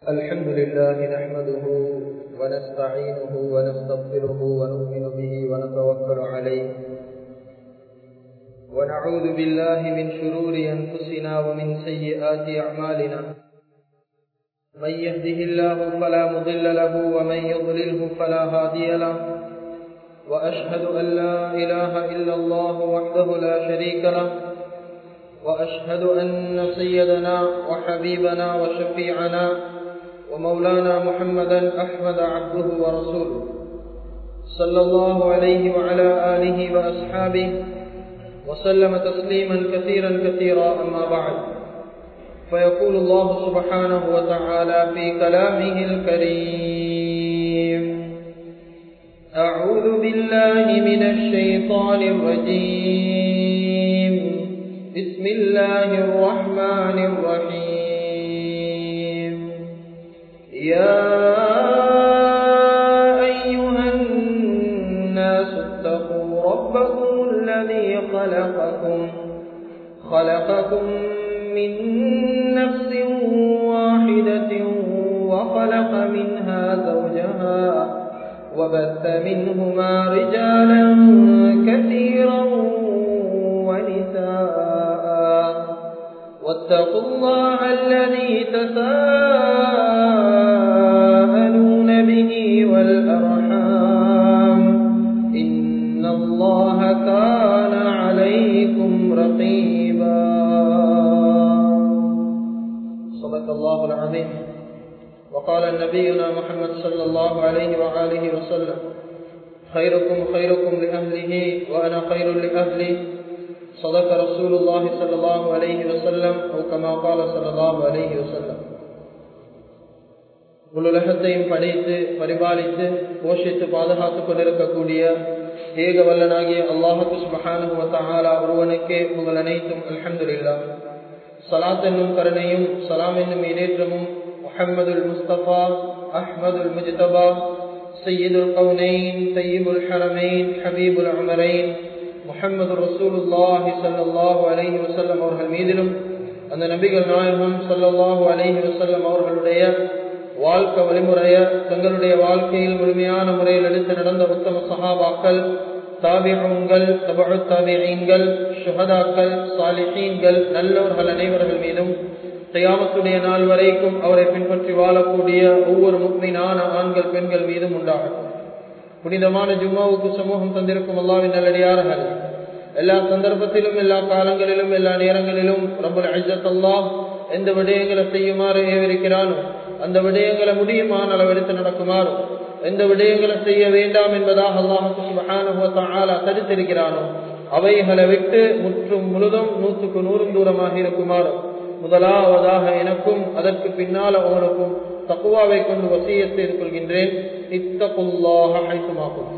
الحمد لله نحمده ونستعينه ونستغفره ونؤمن به ونتوكل عليه ونعوذ بالله من شرور أنفسنا ومن سيئات أعمالنا من يهده الله فلا مضل له ومن يضلله فلا هادي له وأشهد أن لا إله إلا الله وحده لا شريك له وأشهد أن سيدنا وحبيبنا وشفيعنا ومولانا محمدا أحمد عبده ورسوله صلى الله عليه وعلى آله وأصحابه وسلم تسليما كثيرا كثيرا أما بعد فيقول الله سبحانه وتعالى في كلامه الكريم أعوذ بالله من الشيطان الرجيم بسم الله الرحمن الرحيم يا أيها الناس اتقوا ربكم الذي خلقكم خلقكم من نفس واحدة وخلق منها زوجها وبث منهما رجالا كثيرا ونساء واتقوا الله الذي تساءلون به والأرحام إن الله كان عليكم رقيبا صدق الله العظيم وقال نبينا محمد صلى الله عليه وآله وسلم خيركم خيركم لأهله وأنا خير لأهلي صدق رسول الله صلى الله عليه وسلم أو كما قال صلى الله عليه وسلم உலகத்தையும் படைத்து பரிபாலித்து போஷித்து பாதுகாத்துக் கொண்டிருக்கக்கூடிய ஏக வல்லனாகிய அல்லாஹு சுபஹானுவத்தாலா ஒருவனுக்கே உங்கள் அனைத்தும் அல்ஹம்துல்லா சலாத் என்னும் கருணையும் சலாம் என்னும் இடேற்றமும் முஹம்மதுல் முஸ்தபா அஹ்மதுல் முஜ்தபா சையீதுல் கவுனைன் சையீபுல் ஹரமைன் ஹபீபுல் அமரைன் முஹம்மது ரசூலுல்லாஹி சல்லாஹூ அலஹி வசல்லம் அவர்கள் மீதிலும் அந்த நபிகள் நாயகம் சல்லாஹூ அலஹி வசல்லம் அவர்களுடைய வாழ்க்கை வழிமுறைய தங்களுடைய வாழ்க்கையில் முழுமையான முறையில் எடுத்து நடந்த உத்தம சஹாபாக்கள் தாபிகங்கள் தபு தாபியங்கள் சுகதாக்கள் சாலிஹீன்கள் நல்லவர்கள் அனைவர்கள் மீதும் தயாமத்துடைய நாள் வரைக்கும் அவரை பின்பற்றி வாழக்கூடிய ஒவ்வொரு முக்மீனான ஆண்கள் பெண்கள் மீதும் உண்டாகட்டும் புனிதமான ஜும்மாவுக்கு சமூகம் தந்திருக்கும் அல்லாவின் நல்லடியார்கள் எல்லா சந்தர்ப்பத்திலும் எல்லா காலங்களிலும் எல்லா நேரங்களிலும் ரபுல் ஐஜத் அல்லாஹ் எந்த விடயங்களை செய்யுமாறு ஏவிருக்கிறானோ அந்த விடயங்களை முடியுமான அளவெடுத்து நடக்குமாறும் எந்த விடயங்களை செய்ய வேண்டாம் என்பதாக அல்லாஹு தடுத்திருக்கிறானோ அவைகளை விட்டு முற்றும் முழுதும் நூற்றுக்கு நூறும் தூரமாக இருக்குமாறும் முதலாவதாக எனக்கும் அதற்கு பின்னால் அவனுக்கும் தக்குவாவை கொண்டு வசியத்தை கொள்கின்றேன் இத்தகுல்லாக அழைத்துமாகும்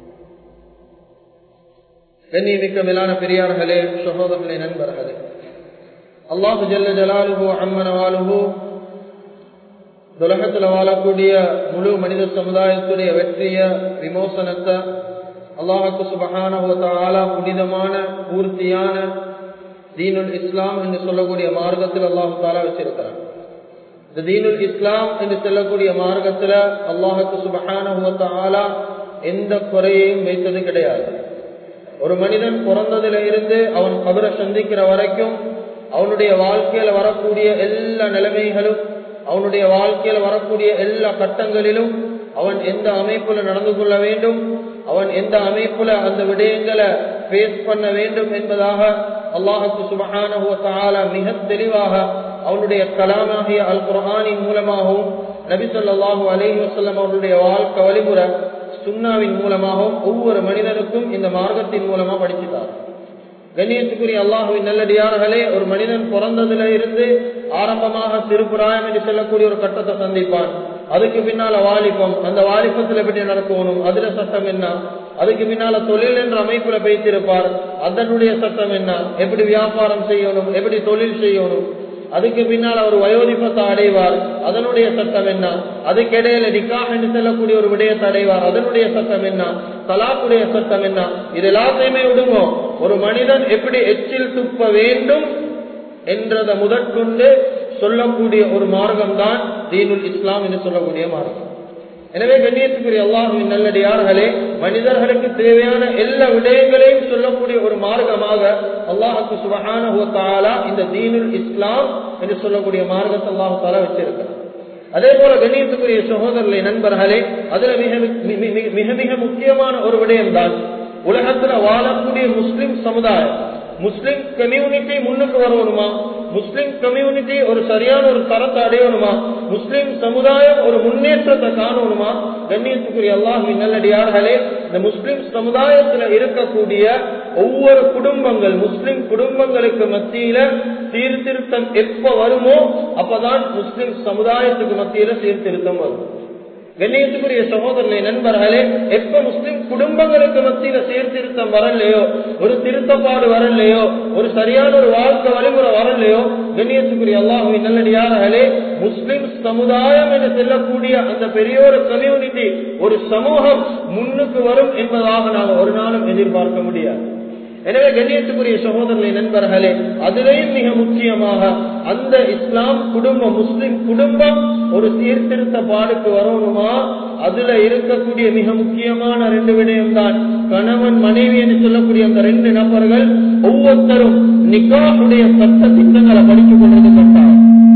கண்ணியமிக்க மேலான பெரியார்களே சகோதரர்களே நண்பர்களே அல்லாஹு ஜல்ல ஜலாலுகோ அம்மனவாலுகோ உலகத்தில் வாழக்கூடிய முழு மனித சமுதாயத்துடைய வெற்றிய விமோசனத்தை அல்லாஹுக்கு சுபகான புனிதமான பூர்த்தியான தீனுல் இஸ்லாம் என்று சொல்லக்கூடிய மார்க்கத்தில் அல்லாஹு தாலா வச்சிருக்கிறார் இந்த தீனுல் இஸ்லாம் என்று சொல்லக்கூடிய மார்க்கத்தில் அல்லாஹுக்கு சுபகான எந்த குறையையும் வைத்தது கிடையாது ஒரு மனிதன் பிறந்ததுல இருந்து அவன் கபரை சந்திக்கிற வரைக்கும் அவனுடைய வாழ்க்கையில வரக்கூடிய எல்லா நிலைமைகளும் அவனுடைய வாழ்க்கையில வரக்கூடிய எல்லா கட்டங்களிலும் அவன் எந்த அமைப்புல நடந்து கொள்ள வேண்டும் அவன் எந்த அமைப்புல அந்த விடயங்களை பேஸ் பண்ண வேண்டும் என்பதாக அல்லாஹுக்கு சுபகான மிக தெளிவாக அவனுடைய கலாமாகிய அல் குரானின் மூலமாகவும் நபி சொல்லாஹு அலஹி வசல்லம் அவர்களுடைய வாழ்க்கை வழிமுறை சுண்ணாவின் மூலமாகவும் ஒவ்வொரு மனிதனுக்கும் இந்த மார்க்கத்தின் மூலமா படிச்சுட்டார் கண்ணியத்துக்குரிய அல்லாஹுவின் நல்லடியார்களே ஒரு மனிதன் பிறந்ததுல இருந்து ஆரம்பமாக சிறுபுராயம் என்று சொல்லக்கூடிய ஒரு கட்டத்தை சந்திப்பான் அதுக்கு பின்னால வாலிபம் அந்த வாலிபத்துல எப்படி நடக்கணும் அதுல சட்டம் என்ன அதுக்கு பின்னால தொழில் என்ற அமைப்புல பேசியிருப்பார் அதனுடைய சட்டம் என்ன எப்படி வியாபாரம் செய்யணும் எப்படி தொழில் செய்யணும் அதுக்கு பின்னால் அவர் வயோதிபத்தை அடைவார் அதனுடைய சட்டம் என்ன அதுக்கிடையில நிக்காக என்று செல்லக்கூடிய ஒரு விடயத்தை அடைவார் அதனுடைய சட்டம் என்ன தலாக்குடைய சட்டம் என்ன இது எல்லாத்தையுமே விடுங்க ஒரு மனிதன் எப்படி எச்சில் துப்ப வேண்டும் என்றதை முதற்கொண்டு சொல்லக்கூடிய ஒரு மார்க்கம் தான் தீனுல் இஸ்லாம் என்று சொல்லக்கூடிய மார்க்கம் எனவே கண்ணியத்துக்குரிய அல்லாஹுவின் நல்லடியார்களே மனிதர்களுக்கு தேவையான எல்லா விடயங்களையும் சொல்லக்கூடிய ஒரு மார்க்கமாக அல்லாஹுக்கு சுபஹான இந்த தீனுல் இஸ்லாம் என்று சொல்லக்கூடிய மார்க்கத்தை அல்லாஹு தாலா வச்சிருக்கிறார் அதே போல கண்ணியத்துக்குரிய சகோதரர்களை நண்பர்களே அதுல மிக மிக மிக முக்கியமான ஒரு விடயம் தான் உலகத்துல வாழக்கூடிய முஸ்லிம் சமுதாயம் முஸ்லிம் கம்யூனிட்டி முன்னுக்கு வரணுமா முஸ்லிம் கம்யூனிட்டி ஒரு சரியான ஒரு தரத்தை அடையணுமா முஸ்லிம் சமுதாயம் ஒரு முன்னேற்றத்தை காணணுமா கண்ணியத்துக்குரிய அல்லாஹின் நல்லடியார்களே இந்த முஸ்லிம் சமுதாயத்துல இருக்கக்கூடிய ஒவ்வொரு குடும்பங்கள் முஸ்லிம் குடும்பங்களுக்கு மத்தியில சீர்திருத்தம் எப்ப வருமோ அப்பதான் முஸ்லிம் சமுதாயத்துக்கு மத்தியில சீர்திருத்தம் வரும் கண்ணியத்துக்குரிய சகோதரனை நண்பர்களே எப்ப முஸ்லிம் குடும்பங்களுக்கு மத்தியில சீர்திருத்தம் வரலையோ ஒரு திருத்தப்பாடு வரலையோ ஒரு சரியான ஒரு வாழ்க்கை வழிமுறை வரலையோ கண்ணியத்துக்குரிய அல்லாஹுவின் நல்லடியார்களே முஸ்லிம் சமுதாயம் என்று செல்லக்கூடிய அந்த பெரிய ஒரு கம்யூனிட்டி ஒரு சமூகம் முன்னுக்கு வரும் என்பதாக நாங்கள் ஒரு நாளும் எதிர்பார்க்க முடியாது எனவே கண்ணியத்துக்குரிய சகோதரர்களை நண்பர்களே அதிலேயும் மிக முக்கியமாக அந்த இஸ்லாம் குடும்பம் முஸ்லிம் குடும்பம் ஒரு சீர்திருத்த பாடுக்கு வரணுமா அதுல இருக்கக்கூடிய மிக முக்கியமான ரெண்டு விடயம் தான் கணவன் மனைவி என்று சொல்லக்கூடிய அந்த ரெண்டு நபர்கள் ஒவ்வொருத்தரும் நிக்காஹுடைய சட்ட திட்டங்களை படித்துக் கொண்டது கட்டாயம்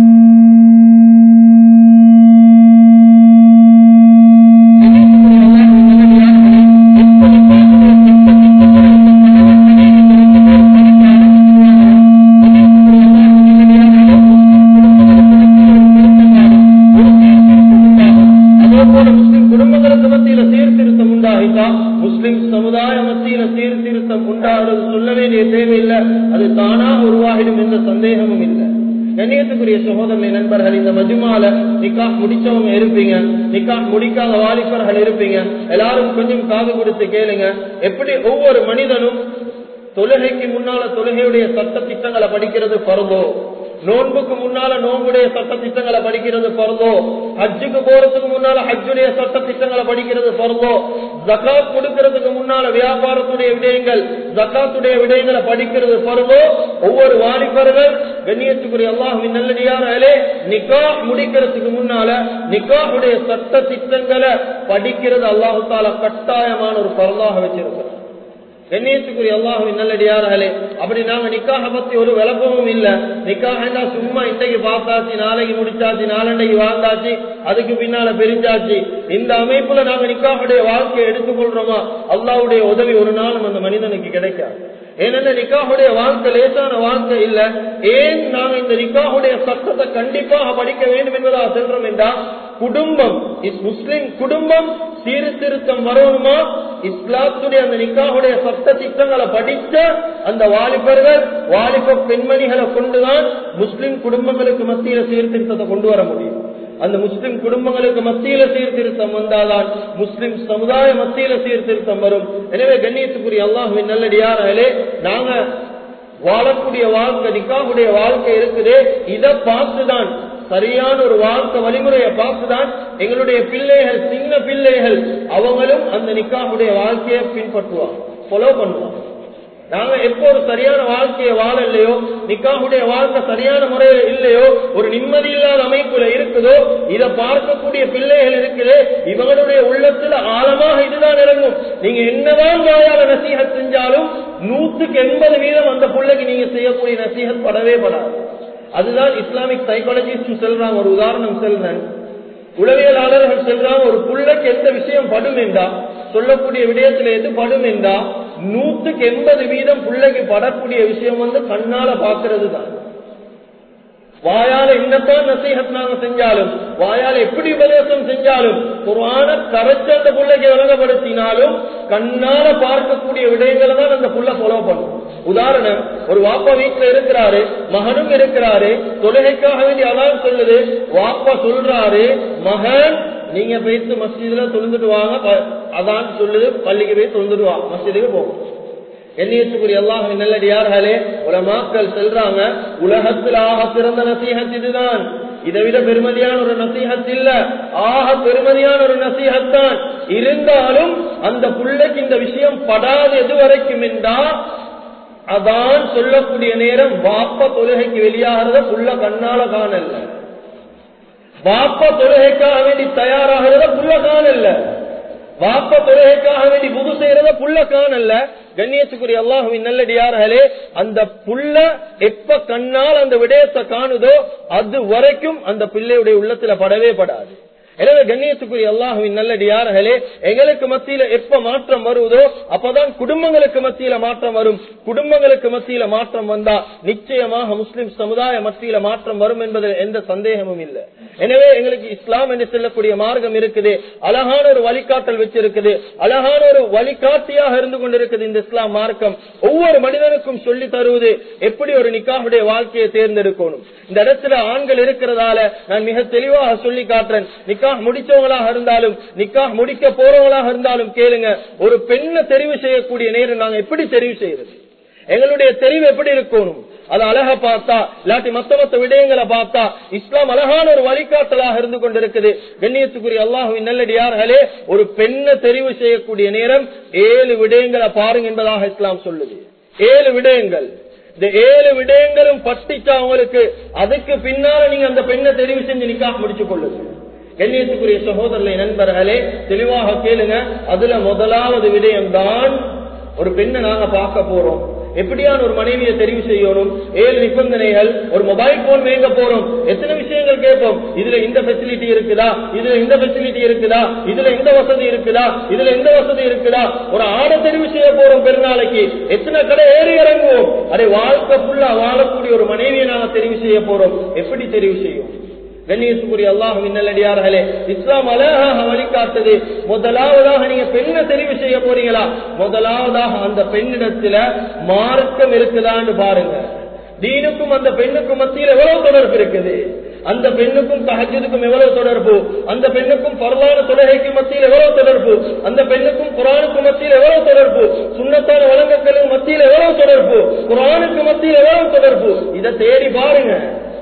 முஸ்லிம் சமுதாய மத்தியில சீர்திருத்தம் உண்டாகிறது சொல்ல வேண்டிய தேவையில்லை அது தானா உருவாகிடும் என்ற சந்தேகமும் இல்லை கண்ணியத்துக்குரிய சகோதரனை நண்பர்கள் இந்த மஜுமால நிக்கா முடிச்சவங்க இருப்பீங்க நிக்கா முடிக்காத வாலிபர்கள் இருப்பீங்க எல்லாரும் கொஞ்சம் காது கொடுத்து கேளுங்க எப்படி ஒவ்வொரு மனிதனும் தொழுகைக்கு முன்னால தொழுகையுடைய சட்ட திட்டங்களை படிக்கிறது பருவோ நோன்புக்கு முன்னால நோன்புடைய சட்ட திட்டங்களை படிக்கிறது பருவோ ஹஜ்ஜுக்கு போறதுக்கு முன்னால ஹஜ்ஜுடைய சட்ட திட்டங்களை படிக்கிறது பருவோ ஜக்காத் கொடுக்கறதுக்கு முன்னால வியாபாரத்துடைய விடயங்கள் ஜக்காத்துடைய விடயங்களை படிக்கிறது பருவோ ஒவ்வொரு வாலிபர்கள் கண்ணியத்துக்குரிய அல்லாஹுவின் நல்லடியாரே நிக்கா முடிக்கிறதுக்கு முன்னால நிக்காவுடைய சட்ட திட்டங்களை படிக்கிறது அல்லாஹு தாலா கட்டாயமான ஒரு பருவாக வச்சிருக்கிறார் கண்ணியத்துக்குரிய அல்லாஹுவின் நல்லடியார்களே அப்படி நாங்க நிக்காக பத்தி ஒரு விளக்கமும் இல்ல நிக்காக சும்மா இன்றைக்கு பார்த்தாச்சு நாளைக்கு முடிச்சாச்சு நாளண்டைக்கு வாழ்ந்தாச்சு அதுக்கு பின்னால பிரிஞ்சாச்சு இந்த அமைப்புல நாங்க நிக்காவுடைய வாழ்க்கையை எடுத்துக்கொள்றோமா அல்லாவுடைய உதவி ஒரு நாளும் அந்த மனிதனுக்கு கிடைக்காது ஏனென்ன நிக்காவுடைய வாழ்க்கை லேசான வாழ்க்கை இல்ல ஏன் நாங்க இந்த நிக்காவுடைய சட்டத்தை கண்டிப்பாக படிக்க வேண்டும் என்பதாக செல்றோம் என்றால் குடும்பம் முஸ்லிம் குடும்பம் சீர்திருத்தம் வரணுமா இஸ்லாத்துடைய அந்த நிக்காவுடைய சட்ட திட்டங்களை படித்த அந்த வாலிபர்கள் வாலிப பெண்மணிகளை கொண்டுதான் முஸ்லிம் குடும்பங்களுக்கு மத்தியில சீர்திருத்தத்தை கொண்டு வர முடியும் அந்த முஸ்லிம் குடும்பங்களுக்கு மத்தியில சீர்திருத்தம் வந்தால்தான் முஸ்லிம் சமுதாய மத்தியில சீர்திருத்தம் வரும் எனவே கண்ணியத்துக்குரிய அல்லாஹுவின் நல்லடியார்களே நாங்க வாழக்கூடிய வாழ்க்கை நிக்காவுடைய வாழ்க்கை இருக்குது இதை பார்த்துதான் சரியான ஒரு வாழ்க்கை வழிமுறையை பார்த்துதான் எங்களுடைய பிள்ளைகள் சின்ன பிள்ளைகள் அவங்களும் அந்த நிக்காவுடைய வாழ்க்கையை பின்பற்றுவாங்க ஃபாலோ பண்ணுவாங்க நாங்க எப்போ ஒரு சரியான வாழ்க்கையை வாழ இல்லையோ நிக்காவுடைய வாழ்க்கை சரியான முறையில் இல்லையோ ஒரு நிம்மதி இல்லாத அமைப்புல இருக்குதோ இதை பார்க்கக்கூடிய பிள்ளைகள் இருக்குது இவங்களுடைய உள்ளத்துல ஆழமாக இதுதான் இறங்கும் நீங்க என்னதான் வாயால நசீகத் செஞ்சாலும் நூத்துக்கு எண்பது வீதம் அந்த பிள்ளைக்கு நீங்க செய்யக்கூடிய நசீகத் படவே படாது அதுதான் இஸ்லாமிக் சைக்காலஜிஸ்ட் செல்றாங்க ஒரு உதாரணம் செல்றேன் உளவியலாளர்கள் செல்றாங்க ஒரு புள்ளைக்கு எந்த விஷயம் படும் என்றா சொல்லக்கூடிய விடயத்துல எது படும் என்றா நூத்துக்கு எண்பது வீதம் பிள்ளைக்கு படக்கூடிய விஷயம் வந்து கண்ணால பாக்குறது தான் வாயால என்னத்தான் நசீகத் நாங்க செஞ்சாலும் வாயால எப்படி உபதேசம் செஞ்சாலும் குரான கரைச்ச அந்த பிள்ளைக்கு விளங்கப்படுத்தினாலும் கண்ணால பார்க்கக்கூடிய விடயங்களை தான் அந்த புள்ள ஃபாலோ பண்ணும் உதாரணம் ஒரு வாப்பா வீட்டுல இருக்கிறாரு மகனும் இருக்கிறாரு தொழுகைக்காக வேண்டி அதான் சொல்லுது வாப்பா சொல்றாரு மகன் நீங்க போயிட்டு மஸ்ஜிதுல தொழுந்துட்டு வாங்க அதான் சொல்லுது பள்ளிக்கு போய் தொழுந்துட்டு வா மஸ்ஜிதுக்கு போகும் எண்ணியத்துக்குரிய அல்லாஹ் நல்லடியார்களே உலமாக்கள் செல்றாங்க உலகத்தில் ஆக பிறந்த நசீகத் இதுதான் இதை விட பெருமதியான ஒரு நசீகத் இல்ல ஆக பெருமதியான ஒரு நசீகத் தான் இருந்தாலும் அந்த புள்ளைக்கு இந்த விஷயம் படாது எது வரைக்கும் என்றா அதான் சொல்லக்கூடிய நேரம் வாப்ப தொழுகைக்கு வெளியாகிறத புள்ள கண்ணால காணல வாப்ப தொழுகைக்காக வேண்டி தயாராகிறத புள்ள காணல வாப்ப தொழுகைக்காக வேண்டி புது செய்யறத புள்ள காணல கண்ணியத்துக்குரிய அல்லாஹுவின் நல்லடியார்களே அந்த புள்ள எப்ப கண்ணால் அந்த விடயத்தை காணுதோ அது வரைக்கும் அந்த பிள்ளையுடைய உள்ளத்துல படவே படாது எனவே கண்ணியத்துக்குரிய அல்லாஹுவின் நல்லடியார்களே எங்களுக்கு மத்தியில எப்ப மாற்றம் வருவதோ அப்பதான் குடும்பங்களுக்கு மத்தியில மாற்றம் வரும் குடும்பங்களுக்கு மத்தியில மாற்றம் வந்தா நிச்சயமாக முஸ்லிம் சமுதாய மத்தியில மாற்றம் வரும் என்பதில் எந்த சந்தேகமும் இல்லை எனவே எங்களுக்கு இஸ்லாம் என்று சொல்லக்கூடிய மார்க்கம் இருக்குது அழகான ஒரு வழிகாட்டல் வச்சிருக்குது அழகான ஒரு வழிகாட்டியாக இருந்து கொண்டிருக்குது இந்த இஸ்லாம் மார்க்கம் ஒவ்வொரு மனிதனுக்கும் சொல்லி தருவது எப்படி ஒரு நிக்காவுடைய வாழ்க்கையை தேர்ந்தெடுக்கணும் இந்த இடத்துல ஆண்கள் இருக்கிறதால நான் மிக தெளிவாக சொல்லி காட்டுறேன் நிக்காஹ் முடிச்சவங்களாக இருந்தாலும் நிக்காஹ் முடிக்க போறவங்களாக இருந்தாலும் கேளுங்க ஒரு பெண்ணை தெரிவு செய்யக்கூடிய நேரம் நாங்க எப்படி தெரிவு செய்யறது எங்களுடைய தெரிவு எப்படி இருக்கணும் அது அழகா பார்த்தா இல்லாட்டி மத்த மத்த விடயங்களை பார்த்தா இஸ்லாம் அழகான ஒரு வழிகாட்டலாக இருந்து கொண்டிருக்குது கண்ணியத்துக்குரிய அல்லாஹுவின் நல்லடியார்களே ஒரு பெண்ணை தெரிவு செய்யக்கூடிய நேரம் ஏழு விடயங்களை பாருங்க என்பதாக இஸ்லாம் சொல்லுது ஏழு விடயங்கள் இந்த ஏழு விடயங்களும் பட்டிச்சா அவங்களுக்கு அதுக்கு பின்னால நீங்க அந்த பெண்ணை தெரிவு செஞ்சு நிக்காக முடிச்சு கொள்ளுங்க கண்ணியத்துக்குரிய சகோதரர்களை நண்பர்களே தெளிவாக கேளுங்க அதுல முதலாவது விடயம்தான் ஒரு பெண்ணை நாங்க பார்க்க போறோம் எப்படியான ஒரு மனைவியை தெரிவு செய்யணும் ஏழு நிபந்தனைகள் ஒரு மொபைல் போன் வாங்க போறோம் எத்தனை விஷயங்கள் கேட்போம் இதுல இந்த பெசிலிட்டி இருக்குதா இதுல இந்த பெசிலிட்டி இருக்குதா இதுல இந்த வசதி இருக்குதா இதுல இந்த வசதி இருக்குதா ஒரு ஆடை தெரிவு செய்ய போறோம் பெருநாளைக்கு எத்தனை கடை ஏறி இறங்குவோம் அதை வாழ்க்கை ஃபுல்லா வாழக்கூடிய ஒரு மனைவியை நாங்க தெரிவு செய்ய போறோம் எப்படி தெரிவு செய்யும் கண்ணியத்துக்குரிய அல்லாஹுவின் நல்லடியார்களே இஸ்லாம் அழகாக வழிகாட்டுது முதலாவதாக நீங்க பெண்ணை தெரிவு செய்ய போறீங்களா முதலாவதாக அந்த பெண்ணிடத்துல மார்க்கம் இருக்குதான்னு பாருங்க தீனுக்கும் அந்த பெண்ணுக்கும் மத்தியில் எவ்வளவு தொடர்பு இருக்குது அந்த பெண்ணுக்கும் தஹஜுதுக்கும் எவ்வளவு தொடர்பு அந்த பெண்ணுக்கும் பரவான தொழுகைக்கு மத்தியில் எவ்வளவு தொடர்பு அந்த பெண்ணுக்கும் குரானுக்கு மத்தியில் எவ்வளவு தொடர்பு சுண்ணத்தான வழங்கங்களுக்கு மத்தியில் எவ்வளவு தொடர்பு குரானுக்கு மத்தியில் எவ்வளவு தொடர்பு இதை தேடி பாருங்க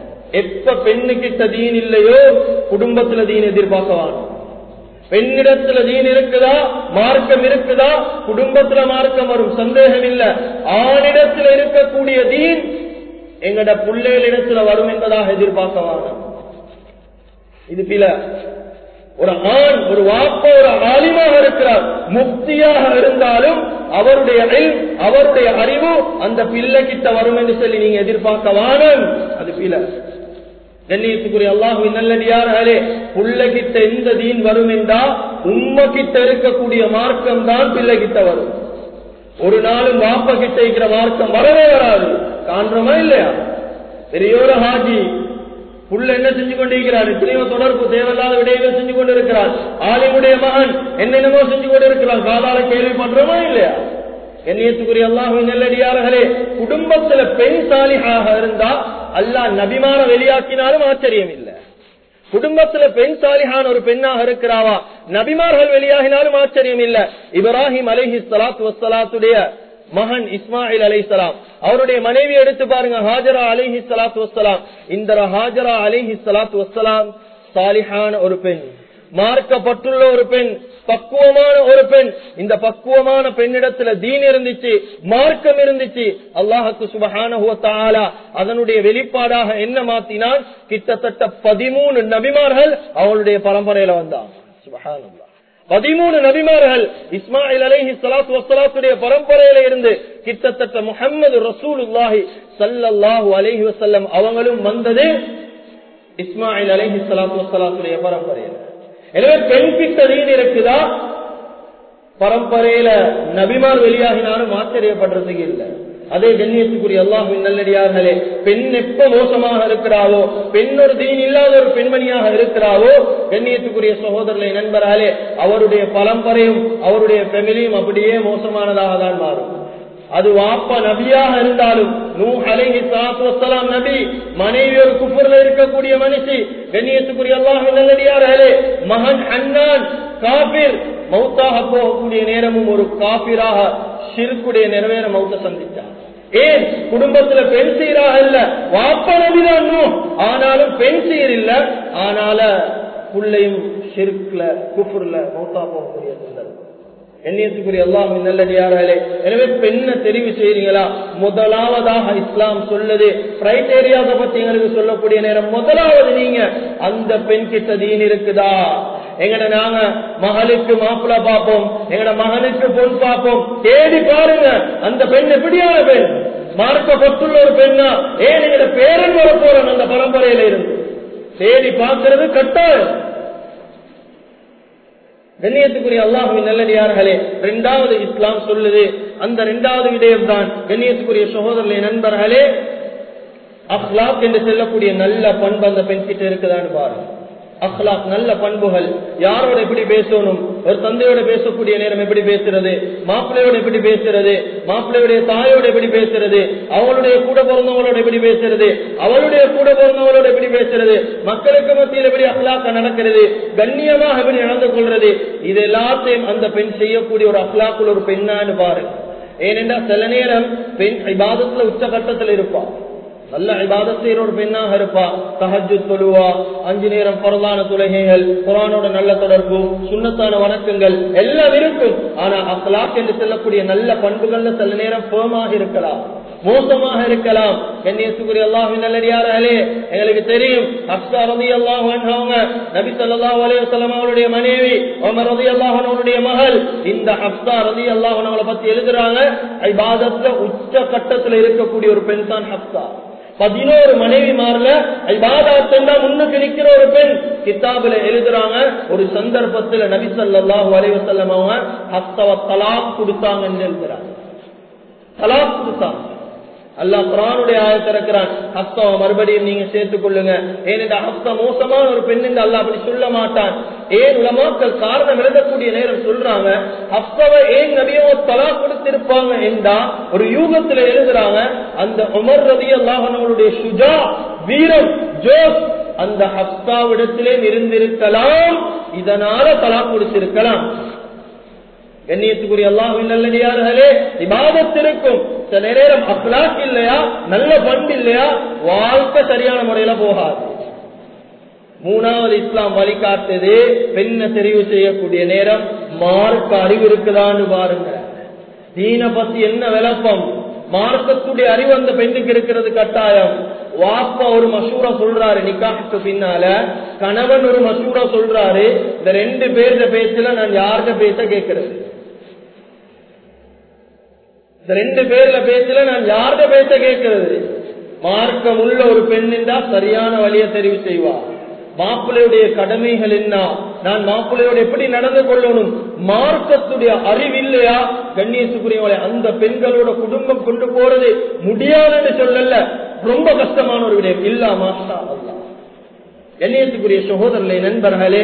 எப்ப பெண்ணுக்கிட்ட தீன் இல்லையோ குடும்பத்துல தீன் எதிர்பார்க்கவான் பெண்ணிடத்துல தீன் இருக்குதா மார்க்கம் இருக்குதா குடும்பத்துல மார்க்கம் வரும் சந்தேகம் இல்ல ஆணிடத்துல இருக்கக்கூடிய தீன் எங்கட பிள்ளைகளிடத்துல வரும் என்பதாக எதிர்பார்க்கவான இது பில ஒரு ஆண் ஒரு வாப்ப ஒரு ஆலிமாக இருக்கிறார் முக்தியாக இருந்தாலும் அவருடைய அவருடைய அறிவு அந்த பிள்ளை கிட்ட வரும் என்று சொல்லி நீங்க எதிர்பார்க்க வானம் அது பில கண்ணியத்துக்குரிய அல்லாஹுவின் நல்லடியார்களே புள்ள கிட்ட எந்த தீன் வரும் என்றா உம்ம கிட்ட இருக்கக்கூடிய மார்க்கம் தான் பிள்ளை கிட்ட வரும் ஒரு நாளும் வாப்ப கிட்ட இருக்கிற மார்க்கம் வரவே வராது காண்றோமா இல்லையா பெரியோர ஹாஜி புள்ள என்ன செஞ்சு கொண்டிருக்கிறார் எத்தனையோ தொடர்பு தேவையில்லாத விடயங்கள் செஞ்சு கொண்டிருக்கிறார் ஆலிமுடைய மகன் என்னென்னமோ செஞ்சு கொண்டிருக்கிறார் காதால கேள்விப்படுறோமா இல்லையா கண்ணியத்துக்குரிய அல்லாஹுவின் நெல்லடியார்களே குடும்பத்துல பெண் சாலிகாக இருந்தா அல்லாஹ் நபிமான வெளியாக்கினாலும் ஆச்சரியம் இல்லை குடும்பத்துல பெண் சாலிஹான் ஒரு பெண்ணாக இருக்கிறாவா நபிமார்கள் வெளியாகினாலும் ஆச்சரியம் இல்ல இப்ராஹிம் அலைஹி சலாத்து வசலாத்துடைய மகன் இஸ்மாயில் அலைசலாம் அவருடைய மனைவி எடுத்து பாருங்க ஹாஜரா அலிஹி சலாத்து வசலாம் இந்த ஹாஜரா அலிஹி சலாத்து வசலாம் சாலிஹான ஒரு பெண் மார்க்கப்பட்டுள்ள ஒரு பெண் பக்குவமான ஒரு பெண் இந்த பக்குவமான பெண்ணிடத்துல தீன் இருந்துச்சு மார்க்கம் இருந்துச்சு அல்லாஹுக்கு சுபஹான அதனுடைய வெளிப்பாடாக என்ன மாத்தினால் கிட்டத்தட்ட பதிமூணு நபிமார்கள் அவளுடைய பரம்பரையில வந்தாங்க சுபஹானல்லா பதிமூணு நபிமார்கள் இஸ்மாயில் அலைஹி சலாத்து வசலாத்துடைய பரம்பரையில இருந்து கிட்டத்தட்ட முகமது ரசூலுல்லாஹி சல்லல்லாஹு அலைஹி வசல்லம் அவங்களும் வந்தது இஸ்மாயில் அலைஹி சலாத்து வசலாத்துடைய பரம்பரையில எனவே பெண் கிட்ட தீன் இருக்குதா பரம்பரையில நபிமார் வெளியாகினாலும் ஆச்சரியப்படுறதுக்கு இல்லை அதே கண்ணியத்துக்குரிய அல்லாஹுவின் நல்லடியார்களே பெண் எப்ப மோசமாக இருக்கிறாவோ பெண் ஒரு தீன் இல்லாத ஒரு பெண்மணியாக இருக்கிறாவோ கண்ணியத்துக்குரிய சகோதரர்களை நண்பராலே அவருடைய பரம்பரையும் அவருடைய ஃபெமிலியும் அப்படியே மோசமானதாக தான் மாறும் அது வாப்பா நபியாக இருந்தாலும் நூ அலைஹி சலாத்து வசலாம் நபி மனைவி ஒரு குப்பர்ல இருக்கக்கூடிய மனுஷி கண்ணியத்துக்குரிய அல்லாஹ் நல்லடியார்களே மகன் அண்ணான் காபிர் மௌத்தாக போகக்கூடிய நேரமும் ஒரு காபிராக ஷிர்குடைய நிறைவேற மௌத்த சந்தித்தார் ஏன் குடும்பத்துல பெண் சீராக இல்ல வாப்ப நபிதான் ஆனாலும் பெண் சீர் இல்ல ஆனால புள்ளையும் ஷிர்க்ல குஃபுர்ல மௌத்தா போகக்கூடிய சந்தர்ப்பம் எண்ணியத்துக்குரிய எல்லாம் நல்லடியார்களே எனவே பெண்ணை தெரிவு செய்றீங்களா முதலாவதாக இஸ்லாம் சொல்லுது கிரைட்டேரியாவை பத்தி எங்களுக்கு சொல்லக்கூடிய நேரம் முதலாவது நீங்க அந்த பெண் கிட்ட தீன் இருக்குதா எங்கட நாங்க மகளுக்கு மாப்பிள்ள பார்ப்போம் எங்கட மகனுக்கு பொன் பார்ப்போம் தேடி பாருங்க அந்த பெண் எப்படியான பெண் மார்க்கப்பட்டுள்ள ஒரு பெண்ணா ஏன் எங்கட பேரன் வர போறோம் அந்த பரம்பரையில இருந்து தேடி பார்க்கிறது கட்டாயம் கண்ணியத்துக்குரிய அல்லாஹுவின் நல்லடியார்களே இரண்டாவது இஸ்லாம் சொல்லுது அந்த இரண்டாவது விடயம் தான் கண்ணியத்துக்குரிய சகோதரர்களே நண்பர்களே அஹ்லாக் என்று சொல்லக்கூடிய நல்ல பண்பு அந்த பெண் கிட்ட இருக்குதான்னு பாருங்க அஹ்லாக் நல்ல பண்புகள் யாரோட எப்படி பேசணும் ஒரு தந்தையோட பேசக்கூடிய நேரம் எப்படி பேசுறது மாப்பிள்ளையோட எப்படி பேசுறது மாப்பிள்ளையுடைய தாயோட எப்படி பேசுறது அவளுடைய கூட பிறந்தவங்களோட எப்படி பேசுறது அவளுடைய கூட பிறந்தவங்களோட எப்படி பேசுறது மக்களுக்கு மத்தியில் எப்படி அஹ்லாக்க நடக்கிறது கண்ணியமாக எப்படி நடந்து கொள்றது இது எல்லாத்தையும் அந்த பெண் செய்யக்கூடிய ஒரு அஹ்லாக்குள்ள ஒரு பெண்ணான்னு பாருங்க ஏனென்றால் சில நேரம் பெண் இபாதத்துல உச்சகட்டத்தில் இருப்பான் நல்ல இபாதத் செய்யற ஒரு பெண்ணாக இருப்பா தஹஜு தொழுவா அஞ்சு நேரம் பரவான தொழுகைகள் குரானோட நல்ல தொடர்பு சுண்ணத்தான வணக்கங்கள் எல்லாம் இருக்கும் ஆனா அஸ்லாக் என்று சொல்லக்கூடிய நல்ல பண்புகள்ல சில நேரம் பேமாக இருக்கலாம் மோசமாக இருக்கலாம் கண்ணியத்துக்குரிய அல்லாஹின் நல்லடியார்களே எங்களுக்கு தெரியும் அப்சா ரதி அல்லாஹ் அவங்க நபி ஸல்லல்லாஹு அலைஹி வஸல்லம் அவருடைய மனைவி உமர் ரதி அல்லாஹ் அவருடைய மகள் இந்த அப்சா ரதி அல்லாஹ் அவங்கள பத்தி எழுதுறாங்க இபாதத்துல உச்ச கட்டத்துல இருக்கக்கூடிய ஒரு பெண் தான் ஹப்சா பதினோரு மனைவி மாறல இபாதாத்தா முன்னுக்கு நிக்கிற ஒரு பெண் கிதாபுல எழுதுறாங்க ஒரு சந்தர்ப்பத்துல நபி ஸல்லல்லாஹு அலைஹி வஸல்லம் அவங்க ஹப்சாவை தலாக் கொடுத்தாங்கன்னு எழுதுறாங்க தலாக் கொடுத்தாங்க அல்லாஹ் குரானுடைய ஆயத்தை இருக்கிறான் ஹப்தாவை மறுபடியும் நீங்க சேர்த்துக் கொள்ளுங்க ஏனென்ற ஹப்தா மோசமான ஒரு பெண் என்று அல்லாஹ் அப்படி சொல்ல மாட்டான் ஏன் உலமாக்கள் காரணம் எழுதக்கூடிய நேரம் சொல்றாங்க ஹப்தாவை ஏன் நபியோ தலா கொடுத்திருப்பாங்க என்றா ஒரு யூகத்துல எழுதுறாங்க அந்த உமர் ரதி அல்லாஹனுடைய சுஜா வீரம் ஜோஸ் அந்த ஹப்தாவிடத்திலே இருந்திருக்கலாம் இதனால தலா கொடுத்திருக்கலாம் கண்ணியத்துக்குரிய அல்லாஹின் நல்லடியார்களே இபாதத் இருக்கும் சில நேரம் அப்லாக் இல்லையா நல்ல பண்பு இல்லையா வாழ்க்கை சரியான முறையில போகாது மூணாவது இஸ்லாம் வழிகாட்டுது பெண்ணை தெரிவு செய்யக்கூடிய நேரம் மார்க்க அறிவு இருக்குதான்னு பாருங்க தீன பத்தி என்ன விளப்பம் மார்க்கத்துடைய அறிவு அந்த பெண்ணுக்கு இருக்கிறது கட்டாயம் வாப்பா ஒரு மசூரா சொல்றாரு நிக்காக்கு பின்னால கணவன் ஒரு மசூரா சொல்றாரு இந்த ரெண்டு பேர்த பேச்சுல நான் யார்கிட்ட பேச கேட்கறது இந்த ரெண்டு பேர்ல பேச்சுல நான் யார்கிட்ட பேச கேட்கிறது மார்க்கம் உள்ள ஒரு பெண்ணின்றா சரியான வழியை தெரிவு செய்வார் மாப்பிள்ளையுடைய கடமைகள் என்ன நான் மாப்பிள்ளையோட எப்படி நடந்து கொள்ளணும் மார்க்கத்துடைய அறிவில்லையா கண்ணியத்துக்குரியவளை அந்த பெண்களோட குடும்பம் கொண்டு போறது முடியாதுன்னு சொல்லல ரொம்ப கஷ்டமான ஒரு விடயம் இல்லா மாஷா அல்லா கண்ணியத்துக்குரிய சகோதரர்களே நண்பர்களே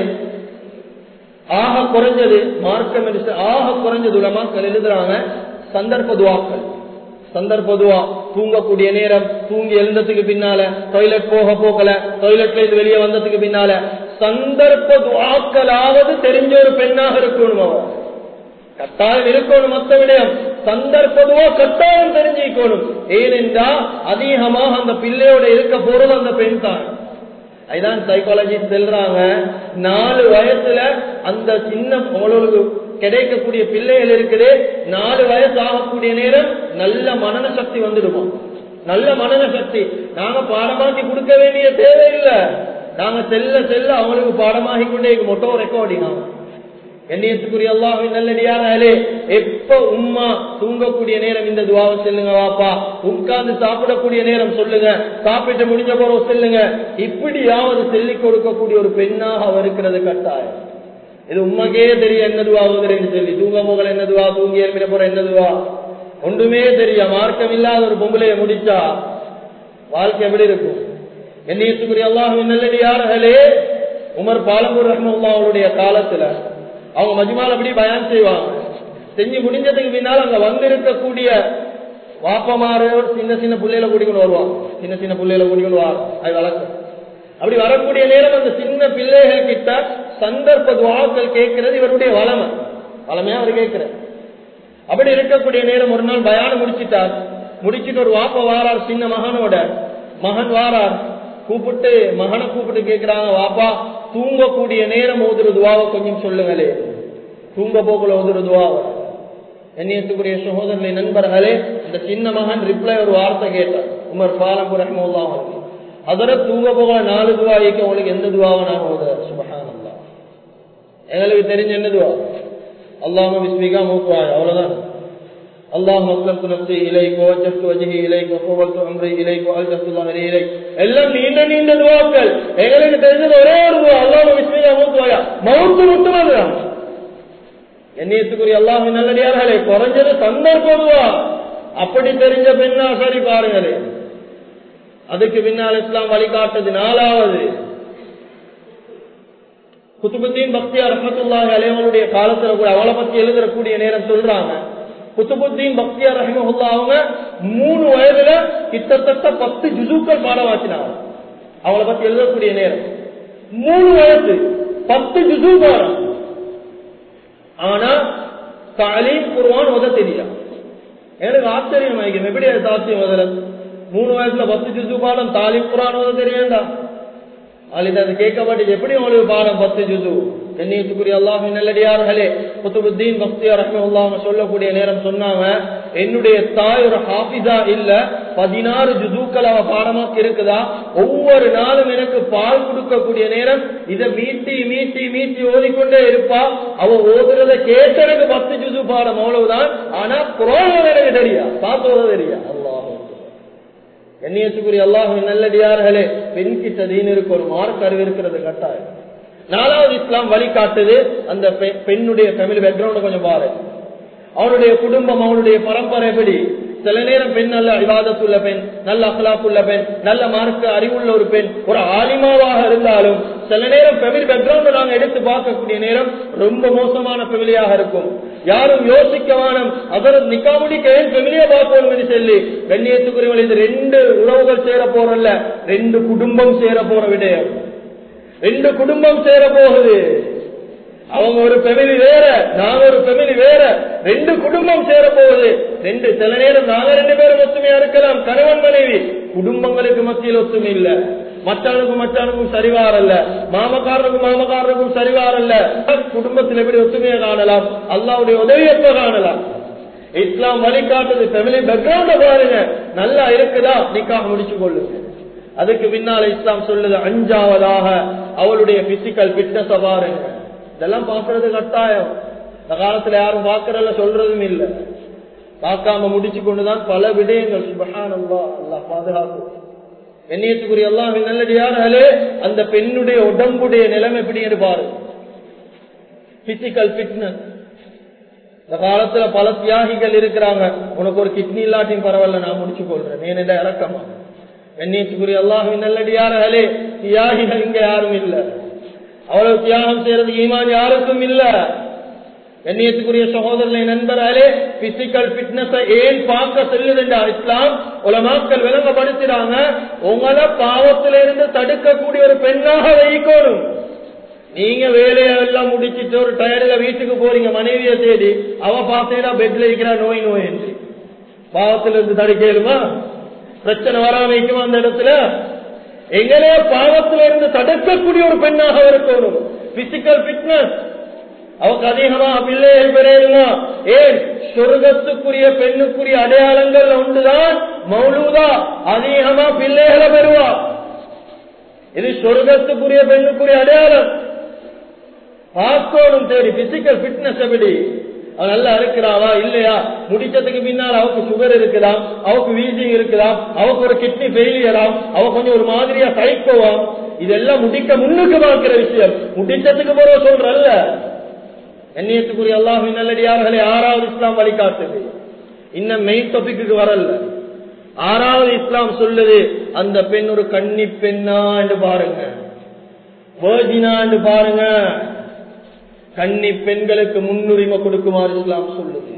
ஆக குறைஞ்சது மார்க்கம் என்று ஆக குறைஞ்சது உலமாக்கள் எழுதுறாங்க சந்தர்ப்ப துவாக்கள் சந்தர்ப்ப துவா தூங்கக்கூடிய நேரம் தூங்கி எழுந்ததுக்கு பின்னால டாய்லெட் போக போகல டாய்லெட்ல இருந்து வெளியே வந்ததுக்கு பின்னால சந்தர்ப்ப துவாக்களாவது தெரிஞ்ச ஒரு பெண்ணாக இருக்கணும் அவன் கட்டாயம் இருக்கணும் மத்த விடயம் சந்தர்ப்பதுவோ கட்டாயம் தெரிஞ்சுக்கணும் ஏனென்றா அதிகமாக அந்த பிள்ளையோட இருக்க போறது அந்த பெண் தான் அதுதான் சைக்காலஜிஸ்ட் சொல்றாங்க நாலு வயசுல அந்த சின்ன உங்களுக்கு கிடைக்கக்கூடிய பிள்ளைகள் இருக்குது நாலு வயசு ஆகக்கூடிய நேரம் நல்ல மனன சக்தி வந்துடுமா நல்ல மனன சக்தி நாங்க பாடமாக்கி கொடுக்க வேண்டிய தேவையில்லை நாங்க செல்ல செல்ல அவங்களுக்கு பாடமாகி கொண்டே மொட்டோ ரெக்கார்டிங் எண்ணியத்துக்குரிய அல்லாஹின் நல்லடியார்களே எப்ப உம்மா தூங்கக்கூடிய நேரம் இந்த துவாவை செல்லுங்க வாப்பா உட்கார்ந்து சாப்பிடக்கூடிய நேரம் சொல்லுங்க சாப்பிட்டு முடிஞ்ச போறோம் செல்லுங்க இப்படியாவது சொல்லி கொடுக்கக்கூடிய ஒரு பெண்ணாக அவர் இருக்கிறது கட்டாயம் இது உண்மைக்கே தெரியும் என்ன துவாகுதுன்னு சொல்லி தூங்க போகல என்ன துவா தூங்கி ஏற்பிட போற என்ன துவா ஒன்றுமே தெரிய மார்க்கம் இல்லாத ஒரு பொம்பளைய முடிச்சா வாழ்க்கை எப்படி இருக்கும் எண்ணியத்துக்குரிய அல்லாஹின் நல்லடியார்களே உமர் பாலம்பூர் ரஹ்மல்லா அவருடைய காலத்துல அவங்க மஜ்மால் அப்படி பயான் செய்வாங்க செஞ்சு முடிஞ்சதுக்கு பின்னால் அங்க வந்திருக்கக்கூடிய வாப்பமாறு சின்ன சின்ன பிள்ளையில கூட்டிக்கொண்டு வருவாங்க சின்ன சின்ன பிள்ளையில கூட்டிக்கொண்டு வாங்க அது வழக்கம் அப்படி வரக்கூடிய நேரம் அந்த சின்ன பிள்ளைகள் கிட்ட சந்தர்ப்ப துவாக்கள் கேட்கிறது இவருடைய வளமை வளமையா அவர் கேட்கிறார் அப்படி இருக்கக்கூடிய நேரம் ஒரு நாள் பயானம் முடிச்சிட்டார் முடிச்சிட்டு ஒரு வாப்ப வாரார் சின்ன மகனோட மகன் வாரார் கூப்பிட்டு மகனை கூப்பிட்டு கேட்கிறாங்க வாப்பா தூங்கக்கூடிய நேரம் ஓதுற துவாவை கொஞ்சம் சொல்லுங்களே தூங்க போக்குல ஒரு துவா வரும் எண்ணியத்துக்குரிய சகோதரர்களை நண்பர்களே இந்த சின்ன மகன் ரிப்ளை ஒரு வார்த்தை கேட்டார் உமர் பாலம்பு ரஹ்மல்லா அதர தூங்க போகல நாலு துவா இயக்க உங்களுக்கு எந்த துவாவை நான் ஓத சுபஹான் எங்களுக்கு தெரிஞ்ச என்ன துவா அல்லாம விஸ்மிகா மூக்குவாய் அவ்வளவுதான் اللهم اسلمت نفسي اليك ووجهت وجهي اليك وفوضت امري اليك والجأت ظهري اليك எல்லாம் நீண்ட நீண்ட துவாக்கள் எங்களுக்கு தெரிஞ்சது ஒரே ஒரு துவா அல்லாம விஸ்மிகா மூக்குவாயா மவுத்து மட்டும் அதுதான் எண்ணியத்துக்குரிய அல்லாஹ் நல்லடியார்களே குறைஞ்சது சந்தர்ப்பதுவா அப்படி தெரிஞ்ச பின்னா சரி பாருங்களே அதுக்கு பின்னால் இஸ்லாம் வழிகாட்டது நாலாவது குத்துபுத்தீன் பக்தியா ரஹமத்துல்லாஹி அலைவனுடைய காலத்துல கூட அவளை பத்தி எழுதக்கூடிய நேரம் சொல்றாங்க குத்துபுத்தீன் பக்தியா ரஹமஹுல்லா அவங்க மூணு வயதுல கிட்டத்தட்ட பத்து ஜுசுக்கள் பாடம் வாச்சினாங்க அவளை பத்தி எழுதக்கூடிய நேரம் மூணு வயசு பத்து ஜுசு பாடம் ஆனா தாலீம் குருவான் உத தெரியும் எனக்கு ஆச்சரியம் ஆகிக்கும் எப்படி அது சாத்தியம் முதல்ல மூணு வயசுல பத்து ஜுசு பாடம் தாலீம் குரான் உத தெரியும்டா அல்லது அது கேட்கப்பட்டு எப்படி உங்களுக்கு பாடம் பத்து ஜுசு கண்ணியத்துக்குரிய அல்லாஹின் நல்லடியார்களே குத்துபுத்தீன் பக்தியா ரஹ்மல்லாம சொல்லக்கூடிய நேரம் சொன்னாங்க என்னுடைய தாய் ஒரு ஹாஃபிதா இல்ல பதினாறு ஜுதுக்கள் அவ பாடமாக்கி இருக்குதா ஒவ்வொரு நாளும் எனக்கு பால் கொடுக்கக்கூடிய நேரம் இதை மீட்டி மீட்டி மீட்டி ஓதிக்கொண்டே இருப்பா அவ ஓதுறத கேட்டு எனக்கு பத்து ஜுது பாடம் அவ்வளவுதான் ஆனா குரோன் எனக்கு தெரியா பார்த்து தெரியா அல்லாஹ் கண்ணியத்துக்குரிய அல்லாஹின் நல்லடியார்களே பெண் கிட்ட தீனருக்கு ஒரு மார்க் அறிவு இருக்கிறது கட்டாயம் நாலாவது இஸ்லாம் வழிகாட்டுது அந்த பெண்ணுடைய ஃபேமிலி பேக்ரவுண்ட் கொஞ்சம் பாரு அவனுடைய குடும்பம் அவனுடைய பரம்பரை எப்படி சில நேரம் பெண் நல்ல விவாதத்துள்ள பெண் நல்ல அகலாக்குள்ள பெண் நல்ல மார்க்க அறிவுள்ள ஒரு பெண் ஒரு ஆலிமாவாக இருந்தாலும் சில நேரம் ஃபெமிலி பேக்ரவுண்ட் நாங்க எடுத்து பார்க்கக்கூடிய நேரம் ரொம்ப மோசமான ஃபெமிலியாக இருக்கும் யாரும் யோசிக்க வேணும் அதற்கு நிக்கா முடிக்க ஏன் ஃபெமிலியா பார்க்கணும் என்று சொல்லி கண்ணியத்துக்குரியவள் இது ரெண்டு உறவுகள் சேர போறல்ல ரெண்டு குடும்பம் சேர போற விடயம் ரெண்டு குடும்பம் சேர போகுது அவங்க ஒரு பெமிலி வேற நாங்க ஒரு பெமிலி வேற ரெண்டு குடும்பம் சேர போகுது ரெண்டு சில நேரம் நாங்க ரெண்டு பேரும் ஒத்துமையா இருக்கலாம் கணவன் மனைவி குடும்பங்களுக்கு மத்தியில் ஒத்துமை இல்ல மச்சானுக்கும் மச்சானுக்கும் சரிவாரல்ல மாமக்காரனுக்கும் மாமக்காரனுக்கும் சரிவாரல்ல குடும்பத்தில் எப்படி ஒத்துமையை காணலாம் அல்லாவுடைய உதவியப்ப காணலாம் இஸ்லாம் வழிகாட்டுது ஃபெமிலி பேக்ரவுண்ட பாருங்க நல்லா இருக்குதா நிக்காக முடிச்சு கொள்ளுங்க அதுக்கு பின்னால இஸ்லாம் சொல்லுது அஞ்சாவதாக அவளுடைய பிசிக்கல் பிட்னஸ் பாருங்க இதெல்லாம் பாக்குறது கட்டாயம் இந்த காலத்துல யாரும் பாக்குறதுல சொல்றதும் இல்ல பார்க்காம முடிச்சு கொண்டுதான் பல விடயங்கள் சுபஹானல்லா அல்லா பாதுகாக்கும் எண்ணியத்துக்குரிய எல்லாம் நல்லடியார்களே அந்த பெண்ணுடைய உடம்புடைய நிலைமை எப்படி பாரு பிசிக்கல் பிட்னஸ் இந்த காலத்துல பல தியாகிகள் இருக்கிறாங்க உனக்கு ஒரு கிட்னி இல்லாட்டியும் பரவாயில்ல நான் முடிச்சு கொள்றேன் நீ என்ன இறக்கமா எண்ணியத்துக்குரிய அல்லாஹின் நல்லடியார்களே தியாகிகள் இங்க யாரும் இல்ல அவ்வளவு தியாகம் செய்யறது ஈமான் யாருக்கும் இல்ல எண்ணியத்துக்குரிய சகோதரனை நண்பர்களே பிசிக்கல் பிட்னஸ் ஏன் பார்க்க செல்லுதுண்டா இஸ்லாம் உலமாக்கள் விளங்கப்படுத்துறாங்க உங்களை பாவத்தில இருந்து தடுக்கக்கூடிய ஒரு பெண்ணாக வைக்கணும் நீங்க வேலையெல்லாம் முடிச்சிட்டு ஒரு டயர்ல வீட்டுக்கு போறீங்க மனைவிய தேடி அவ பார்த்தீங்கன்னா பெட்ல இருக்கிறா நோய் நோய் என்று பாவத்திலிருந்து தடுக்கலுமா பிரச்சனை வராம வைக்குமா அந்த இடத்துல எங்களே பாவத்தில இருந்து தடுக்கக்கூடிய ஒரு பெண்ணாக இருக்கணும் பிசிக்கல் பிட்னஸ் அவக்கு அதிகமா பிள்ளைகள் பெறலுமா ஏன் சொர்க்கத்துக்குரிய பெண்ணுக்குரிய அடையாளங்கள் ஒன்றுதான் மௌலூதா அதிகமா பிள்ளைகளை பெறுவா இது சொர்க்கத்துக்குரிய பெண்ணுக்குரிய அடையாளம் பார்க்கணும் சரி பிசிக்கல் பிட்னஸ் எப்படி அவன் நல்லா இருக்கிறாவா இல்லையா முடிச்சதுக்கு பின்னால் அவக்கு சுகர் இருக்கலாம் அவக்கு வீசிங் இருக்கலாம் அவக்கு ஒரு கிட்னி ஃபெயிலியராம் அவ கொஞ்சம் ஒரு மாதிரியா சைக்கோவாம் இதெல்லாம் முடிக்க முன்னுக்கு பார்க்கிற விஷயம் முடிச்சதுக்கு பிறகு சொல்றல்ல எண்ணியத்துக்குரிய அல்லாஹின் நல்லடியார்களே ஆறாவது இஸ்லாம் வழிகாட்டுது இன்னும் மெயின் டாபிக்கு வரல ஆறாவது இஸ்லாம் சொல்லுது அந்த பெண் ஒரு கன்னி பெண்ணா என்று பாருங்க வேர்ஜினா என்று பாருங்க கன்னி பெண்களுக்கு முன்னுரிமை கொடுக்குமாறு இஸ்லாம் சொல்லுது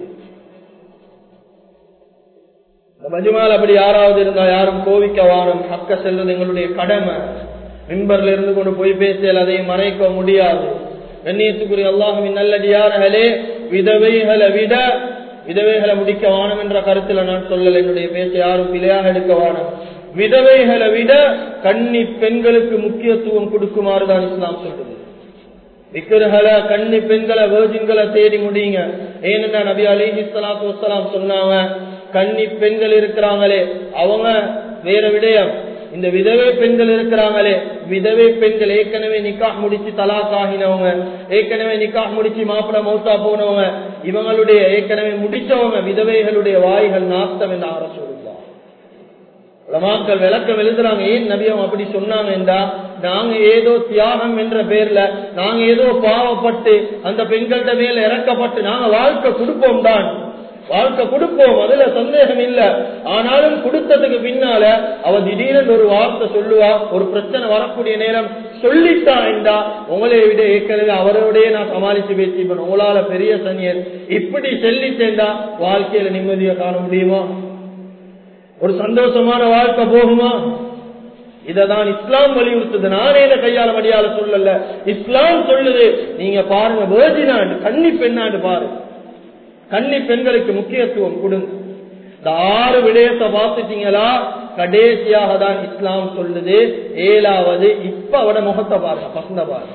மஜுமால் அப்படி யாராவது இருந்தா யாரும் கோவிக்க வாரம் அக்க செல்வது எங்களுடைய கடமை மிம்பர்ல இருந்து கொண்டு போய் பேசியல் அதை மறைக்க முடியாது கண்ணியத்துக்குரிய அல்லாஹுவின் நல்லடியார்களே விதவைகளை விட விதவைகளை முடிக்க வானம் என்ற கருத்துல நான் சொல்லல என்னுடைய பேச்சை யாரும் பிழையாக எடுக்க வானம் விதவைகளை விட கன்னி பெண்களுக்கு முக்கியத்துவம் கொடுக்குமாறு தான் இஸ்லாம் சொல்றது விக்கிரகளை கன்னி பெண்களை வேர்ஜின்களை தேடி முடியுங்க ஏனென்றா நபி அலிஹி சலாத்து வசலாம் சொன்னாங்க கன்னி பெண்கள் இருக்கிறாங்களே அவங்க வேற விடயம் இந்த விதவை பெண்கள் இருக்கிறாங்களே விதவை பெண்கள் ஏற்கனவே நிக்காஹ் முடிச்சு தலாக் ஆகினவங்க ஏற்கனவே நிக்காஹ் முடிச்சு மாப்பிள மௌத்தா போனவங்க இவங்களுடைய ஏற்கனவே முடிச்சவங்க விதவைகளுடைய வாய்கள் நாஸ்தம் என்று ஆர சொல்லுவா உலமாக்கள் விளக்கம் எழுதுறாங்க ஏன் நபியம் அப்படி சொன்னாங்க என்றா நாங்க ஏதோ தியாகம் என்ற பேர்ல நாங்க ஏதோ பாவப்பட்டு அந்த பெண்கள்கிட்ட மேல இறக்கப்பட்டு நாங்க வாழ்க்கை கொடுப்போம் தான் வாழ்க்கை கொடுப்போம் அதுல சந்தேகம் இல்ல ஆனாலும் கொடுத்ததுக்கு பின்னால அவ திடீரென்று ஒரு வார்த்தை சொல்லுவா ஒரு பிரச்சனை வரக்கூடிய நேரம் சொல்லிட்டா என்றா உங்களை விட ஏற்கனவே அவரோடய நான் சமாளிச்சு பேசிப்பேன் உங்களால பெரிய சனியர் இப்படி சொல்லிட்டேன்டா வாழ்க்கையில நிம்மதியை காண முடியுமா ஒரு சந்தோஷமான வாழ்க்கை போகுமா இததான் இஸ்லாம் வலியுறுத்துது நானே இதை கையாள மடியால சொல்லல இஸ்லாம் சொல்லுது நீங்க பாருங்க வேர்ஜினாண்டு கன்னி பெண்ணாண்டு பாருங்க கன்னி பெண்களுக்கு முக்கியத்துவம் கொடுங்க இந்த ஆறு விடயத்தை பார்த்துட்டீங்களா கடைசியாக தான் இஸ்லாம் சொல்லுது ஏழாவது இப்ப அவட முகத்தை பாருங்க பசந்த பாருங்க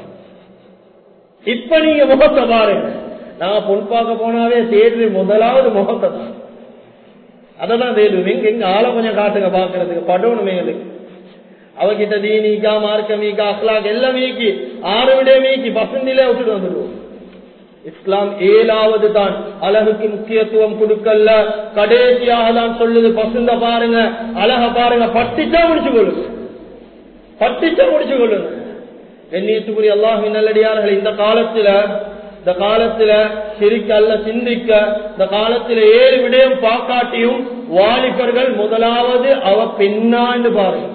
இப்ப நீங்க முகத்தை பாருங்க நான் பொன் பார்க்க போனாவே தேடுற முதலாவது முகத்தை தான் அததான் தேடுவேன் எங்க எங்க ஆளை கொஞ்சம் காட்டுங்க பாக்குறதுக்கு படணும் எங்களுக்கு அவகிட்ட தீனிக்கா மார்க்கமீக்கா அக்லாக் எல்லாம் மீக்கி ஆறு விட மீக்கி பசந்திலே விட்டுட்டு வந்துடுவோம் இஸ்லாம் ஏழாவது தான் அழகுக்கு முக்கியத்துவம் கொடுக்கல கடைசியாக தான் சொல்லுது பசுந்த பாருங்க அழக பாருங்க பட்டிச்சா முடிச்சு கொள்ளுங்க பட்டிச்சா முடிச்சு கொள்ளுங்க எண்ணியத்துக்குரிய அல்லாஹின் நல்லடியார்கள் இந்த காலத்துல இந்த காலத்துல சிரிக்க அல்ல சிந்திக்க இந்த காலத்துல ஏழு விடயம் பாக்காட்டியும் வாலிபர்கள் முதலாவது அவ பெண்ணாண்டு பாருங்க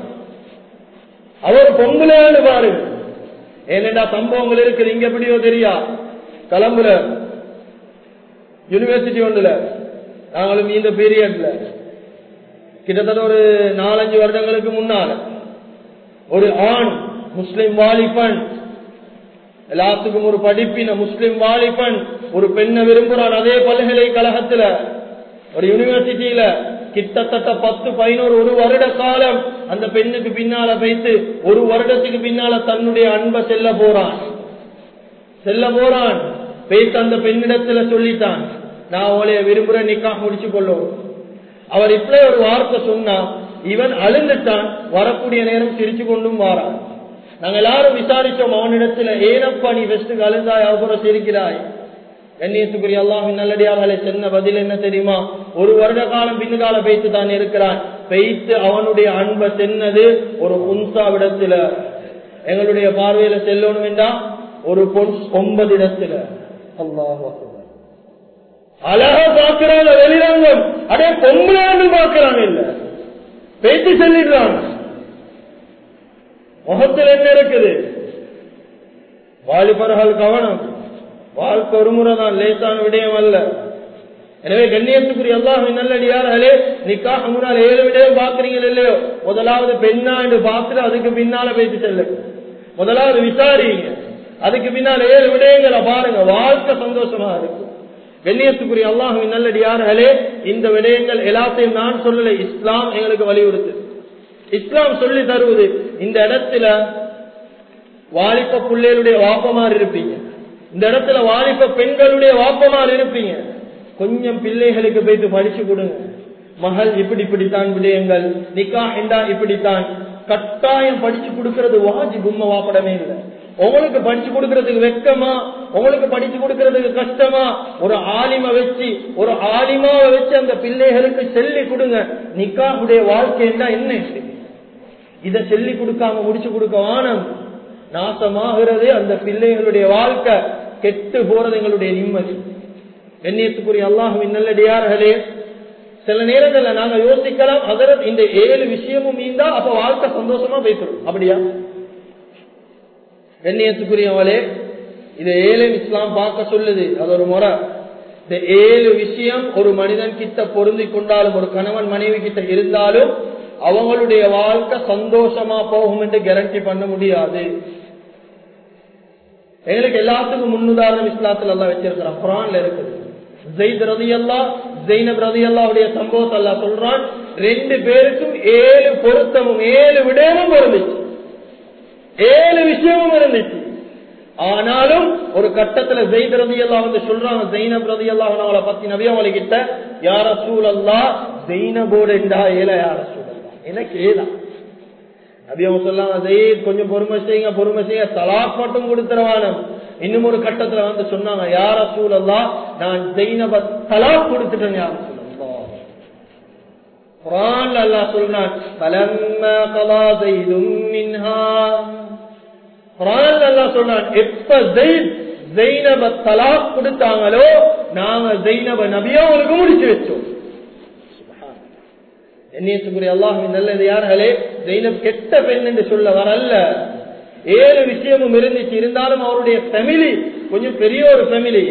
அவர் பொங்கலாண்டு பாருங்க ஏனென்றா சம்பவங்கள் இருக்குது இங்க எப்படியோ தெரியா கலம்புல யூனிவர்சிட்டி ஒன்றுல நாங்களும் இந்த பீரியட்ல கிட்டத்தட்ட ஒரு நாலஞ்சு வருடங்களுக்கு முன்னால ஒரு ஆண் முஸ்லிம் வாலிபன் எல்லாத்துக்கும் ஒரு படிப்பின முஸ்லிம் வாலிபன் ஒரு பெண்ணை விரும்புறான் அதே பல்கலைக்கழகத்துல ஒரு யூனிவர்சிட்டியில கிட்டத்தட்ட பத்து பதினோரு ஒரு வருட காலம் அந்த பெண்ணுக்கு பின்னால வைத்து ஒரு வருடத்துக்கு பின்னால தன்னுடைய அன்பை செல்ல போறான் செல்ல போறான் பேச அந்த பெண்ணிடத்துல சொல்லிட்டான் நான் அவளைய விரும்புற நிக்கா முடிச்சு கொள்ளும் அவர் இப்படி ஒரு வார்த்தை சொன்னா இவன் அழுந்துட்டான் வரக்கூடிய நேரம் சிரிச்சு கொண்டும் வாரான் நாங்க எல்லாரும் விசாரிச்சோம் அவனிடத்துல ஏனப்பா நீ வெஸ்டுக்கு அழுந்தாய் அப்புறம் சிரிக்கிறாய் கண்ணியத்துக்குரிய அல்லாஹின் நல்லடியார்களே சென்ன பதில் என்ன தெரியுமா ஒரு வருட காலம் பின்னுகால பெய்த்து தான் இருக்கிறான் பெய்த்து அவனுடைய அன்பை சென்னது ஒரு குன்சாவிடத்துல எங்களுடைய பார்வையில செல்லணும் என்றா ஒரு பொன் ஒன்பது இடத்துல அல்லாஹ் அழகா பாக்குறாங்க வெளிரங்கம் அதே பொம்பளாண்டு பாக்குறாங்க இல்ல பேச்சு சொல்லிடுறாங்க முகத்தில் என்ன இருக்குது வாலிபர்கள் கவனம் வாழ்க்கை ஒரு முறை தான் லேசான விடயம் அல்ல எனவே கண்ணியத்துக்குரிய அல்லாஹ் நல்லடியார்களே நிக்காக முன்னால் ஏழு விடயம் பாக்குறீங்க இல்லையோ முதலாவது பெண்ணாண்டு பார்த்துட்டு அதுக்கு பின்னால பேசி செல்லு முதலாவது விசாரிங்க அதுக்கு பின்னால் ஏழு விடயங்களை பாருங்க வாழ்க்கை சந்தோஷமா இருக்கும் கண்ணியத்துக்குரிய அல்லாஹுவின் நல்லடியார்களே இந்த விடயங்கள் எல்லாத்தையும் நான் சொல்லல இஸ்லாம் எங்களுக்கு வலியுறுத்து இஸ்லாம் சொல்லி தருவது இந்த இடத்துல வாலிப பிள்ளைகளுடைய வாப்பமாறு இருப்பீங்க இந்த இடத்துல வாலிப பெண்களுடைய வாப்பமாறு இருப்பீங்க கொஞ்சம் பிள்ளைகளுக்கு போயிட்டு படிச்சு கொடுங்க மகள் இப்படி இப்படித்தான் விடயங்கள் நிக்கா என்றா இப்படித்தான் கட்டாயம் படிச்சு கொடுக்கறது வாஜி கும்ம வாப்படமே இல்லை உங்களுக்கு படிச்சு கொடுக்கறதுக்கு வெக்கமா உங்களுக்கு படிச்சு கொடுக்கறதுக்கு கஷ்டமா ஒரு ஆலிம வச்சு ஒரு ஆலிமாவை வச்சு அந்த பிள்ளைகளுக்கு சொல்லி கொடுங்க நிக்காவுடைய வாழ்க்கை என்ன என்ன இதை சொல்லி கொடுக்காம முடிச்சு கொடுக்க வானம் நாசமாகிறது அந்த பிள்ளைகளுடைய வாழ்க்கை கெட்டு போறது எங்களுடைய நிம்மதி எண்ணியத்துக்குரிய அல்லாஹுவின் நல்லடியார்களே சில நேரங்கள்ல நாங்க யோசிக்கலாம் அதர் இந்த ஏழு விஷயமும் மீந்தா அப்ப வாழ்க்கை சந்தோஷமா பேசுறோம் அப்படியா கண்ணியத்துக்குரியவளே இது ஏழு இஸ்லாம் பார்க்க சொல்லுது அது ஒரு முறை இந்த ஏழு விஷயம் ஒரு மனிதன் கிட்ட பொருந்தி கொண்டாலும் ஒரு கணவன் மனைவி கிட்ட இருந்தாலும் அவங்களுடைய வாழ்க்கை சந்தோஷமா போகும் என்று கேரண்டி பண்ண முடியாது எங்களுக்கு எல்லாத்துக்கும் முன்னுதாரணம் இஸ்லாத்துல எல்லாம் வச்சிருக்கிறான் குரான்ல இருக்குது ஜெயித் ரதி அல்லா ஜெயினப் ரதி அல்லாவுடைய சம்பவத்தை அல்லா சொல்றான் ரெண்டு பேருக்கும் ஏழு பொருத்தமும் ஏழு விடயமும் இருந்துச்சு ஏழு விஷயமும் இருந்துச்சு ஆனாலும் ஒரு கட்டத்துல ஜெயித் ரதி எல்லாம் வந்து சொல்றாங்க ஜெயினப் ரதி எல்லாம் அவளை பத்தி நபி அவளை கிட்ட யார சூழல்லா ஜெயினபோடு என்றா ஏல யார சூழல்லா எனக்கு ஏதா நபி அவங்க சொல்லாங்க ஜெயித் கொஞ்சம் பொறுமை செய்யுங்க பொறுமை செய்யுங்க தலாக் மட்டும் கொடுத்துருவானம் இன்னும் ஒரு கட்டத்துல வந்து சொன்னாங்க யார சூழல்லா நான் ஜெயினப தலாக் கொடுத்துட்டேன் யார சூழல்லா குரான் அல்லாஹ் சொல்றான் பலம்மா கலா ஜெயிதும் மின்ஹா குரான் அல்லாஹ் சொல்றான் எப்ப ஜெயித் ஜெயினப தலாக் கொடுத்தாங்களோ நாங்க ஜெயினப நபியாவுக்கு முடிச்சு வச்சோம் என்னையத்துக்குரிய அல்லாஹின் நல்லது யார்களே ஜெயினப் கெட்ட பெண் என்று சொல்ல வரல்ல ஏழு விஷயமும் இருந்துச்சு இருந்தாலும் அவருடைய ஃபேமிலி கொஞ்சம் பெரிய ஒரு ஃபேமிலி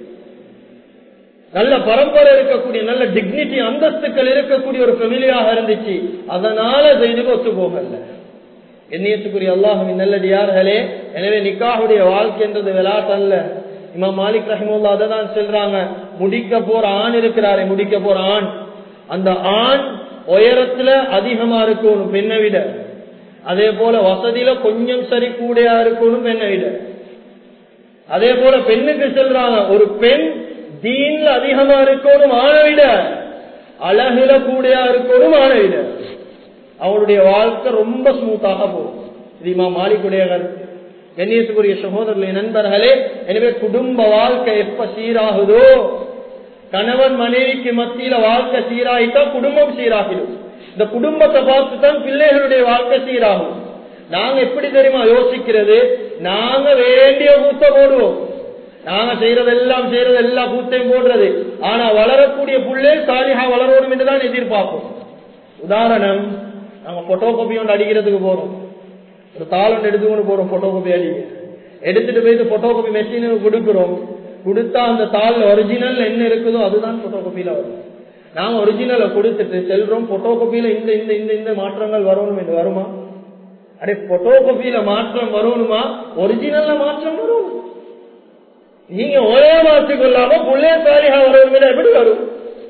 நல்ல பரம்பரை இருக்கக்கூடிய நல்ல டிக்னிட்டி அந்தஸ்துக்கள் இருக்கக்கூடிய ஒரு ஃபெமிலியாக இருந்துச்சு அதனால ஜெயினுக்கு ஒத்து போகல எண்ணியத்துக்குரிய அல்லாஹுவின் நல்லடியார்களே எனவே நிக்காவுடைய வாழ்க்கைன்றது விளையாட்டல்ல இமா மாலிக் ரஹிமுல்லா அதை தான் சொல்றாங்க முடிக்க போற ஆண் இருக்கிறாரே முடிக்க போற ஆண் அந்த ஆண் உயரத்துல அதிகமா இருக்கணும் பெண்ணை விட அதே போல வசதியில கொஞ்சம் சரி கூடையா இருக்கணும் பெண்ணை விட அதே போல பெண்ணுக்கு சொல்றாங்க ஒரு பெண் தீன்ல அதிகமா இருக்கணும் ஆணை விட அழகுல கூடையா இருக்கணும் ஆணை விட அவளுடைய வாழ்க்கை ரொம்ப ஸ்மூத்தாக போகும் இதுமா மாலிக்குடைய கருத்து கண்ணியத்துக்குரிய சகோதரர்களே நண்பர்களே எனவே குடும்ப வாழ்க்கை எப்ப சீராகுதோ கணவன் மனைவிக்கு மத்தியில வாழ்க்கை சீராயிட்டா குடும்பம் சீராகிடும் இந்த குடும்பத்தை பார்த்து தான் பிள்ளைகளுடைய வாழ்க்கை சீராகும் நாங்க எப்படி தெரியுமா யோசிக்கிறது நாங்க வேண்டிய கூத்த போடுவோம் நாங்க செய்யறதெல்லாம் செய்யறது எல்லா கூத்தையும் போடுறது ஆனா வளரக்கூடிய புள்ளே சாலிஹா வளரணும் என்றுதான் எதிர்பார்ப்போம் உதாரணம் நாங்க போட்டோ காப்பி ஒன்று அடிக்கிறதுக்கு போறோம் ஒரு தாள் ஒன்று எடுத்துக்கொண்டு போறோம் போட்டோ காப்பி அடிக்க எடுத்துட்டு போயிட்டு போட்டோ காப்பி மெஷினுக்கு கொடுக்குறோம் கொடுத்தா அந்த தாள் ஒரிஜினல் என்ன இருக்குதோ அதுதான் போட்டோ காப்பியில வரும் நாங்க ஒரிஜினலை கொடுத்துட்டு செல்றோம் போட்டோ காப்பியில இந்த இந்த இந்த இந்த மாற்றங்கள் வரணும் என்று வருமா அடே போட்டோ காப்பியில மாற்றம் வரணுமா ஒரிஜினல்ல மாற்றம் வரும் நீங்க ஒரே மாற்றி கொள்ளாம புள்ளே சாலிஹா வரணும் எப்படி வரும்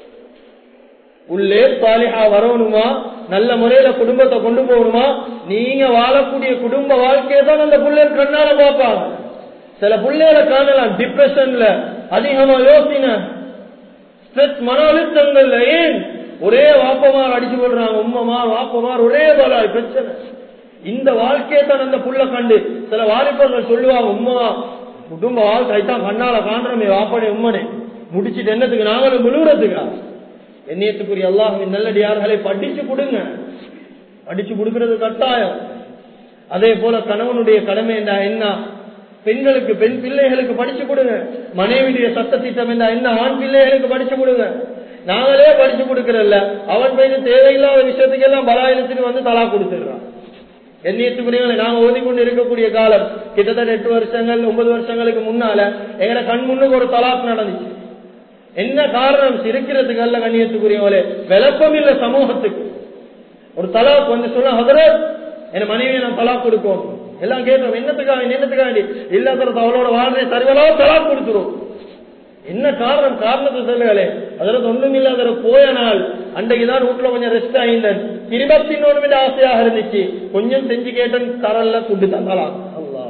உள்ளே சாலிஹா வரணுமா நல்ல முறையில குடும்பத்தை கொண்டு போகணுமா நீங்க வாழக்கூடிய குடும்ப வாழ்க்கையை தான் அந்த பிள்ளைகள் கண்ணால பார்ப்பாங்க சில பிள்ளைகளை காணலாம் டிப்ரெஷன்ல அதிகமா யோசின ஸ்ட்ரெஸ் மன அழுத்தங்கள்ல ஏன் ஒரே வாப்பமார் அடிச்சு கொள்றாங்க உம்மமார் வாப்பமார் ஒரே பலாய் பிரச்சனை இந்த வாழ்க்கையை தான் அந்த புள்ள கண்டு சில வாலிபர்கள் சொல்லுவாங்க உம்மா குடும்ப வாழ்க்கை தான் கண்ணால காண்றமே வாப்பனே உம்மனே முடிச்சிட்டு என்னத்துக்கு நாங்களும் விழுவுறதுக்கா எண்ணியத்துக்குரிய அல்லாஹின் நல்லடியார்களை படிச்சு கொடுங்க படிச்சு கொடுக்கிறது கட்டாயம் அதே போல கணவனுடைய கடமை என்ன என்ன பெண்களுக்கு பெண் பிள்ளைகளுக்கு படிச்சு கொடுங்க மனைவியுடைய சட்ட திட்டம் என்ன என்ன ஆண் பிள்ளைகளுக்கு படிச்சு கொடுங்க நாங்களே படிச்சு கொடுக்கறல்ல அவன் பையன் தேவையில்லாத விஷயத்துக்கு எல்லாம் பலாயிரத்துக்கு வந்து தலா கொடுத்துடுறான் எண்ணியத்துக்குரியவங்களை நாங்க ஓதிக்கொண்டு இருக்கக்கூடிய காலம் கிட்டத்தட்ட எட்டு வருஷங்கள் ஒன்பது வருஷங்களுக்கு முன்னால எங்கட கண் முன்னுக்கு ஒரு தலாக் நடந்துச்சு என்ன காரணம் சிரிக்கிறதுக்கு அல்ல கண்ணியத்துக்குரியவங்களே விளப்பம் இல்ல சமூகத்துக்கு ஒரு தலாக் வந்து சொன்ன ஹதரத் என் மனைவியை நான் தலாக் கொடுக்கும் எல்லாம் கேட்டோம் என்னத்துக்காக என்னத்துக்காக இல்ல தரத்து அவளோட வாழ்க்கை சரிவலா தலாக் கொடுத்துரும் என்ன காரணம் காரணத்தை சொல்லுங்களே அதில் ஒண்ணும் இல்ல அதில் போய நாள் அன்றைக்குதான் வீட்டுல கொஞ்சம் ரெஸ்ட் ஆகிந்தன் திரும்பத்தி இன்னொன்று ஆசையாக இருந்துச்சு கொஞ்சம் செஞ்சு கேட்டேன் தரல குண்டு தந்தலாம் அல்லா